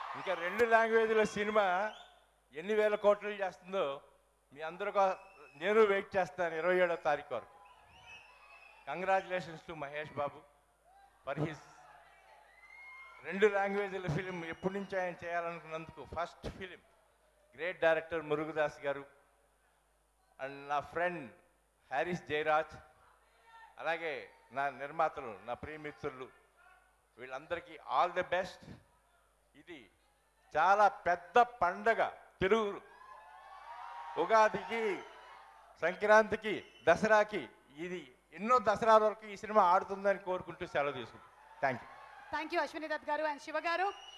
ఇంకా రెండు లాంగ్వేజ్ల సినిమా ఎన్ని వేల కోట్లు చేస్తుందో మీ అందరూ కో- నేను వెయిట్ చేస్తాను ఇరవై ఏడో తారీఖు వరకు congratulations to Mahesh Babu for his రెండు లాంగ్వేజ్ల ఫిలిం ఎప్పటి నుంచి ఆయన చేయాలనుకున్నందుకు first film great director Murugadoss గారు అండ్ నా ఫ్రెండ్ హ్యారిస్ జయరాజ్ అలాగే నా నిర్మాతలు నా ప్రియమిత్రులు వీళ్ళందరికీ ఆల్ ది బెస్ట్ ఇది చాలా పెద్ద పండగ తెలుగు ఉగాదికి సంక్రాంతికి దసరాకి ఇది ఎన్నో దసరా వరకు ఈ సినిమా ఆడుతుందని కోరుకుంటూ సెలవు తీసుకుంటాం thank you thank you Ashwini Dutt గారు అండ్ శివ గారు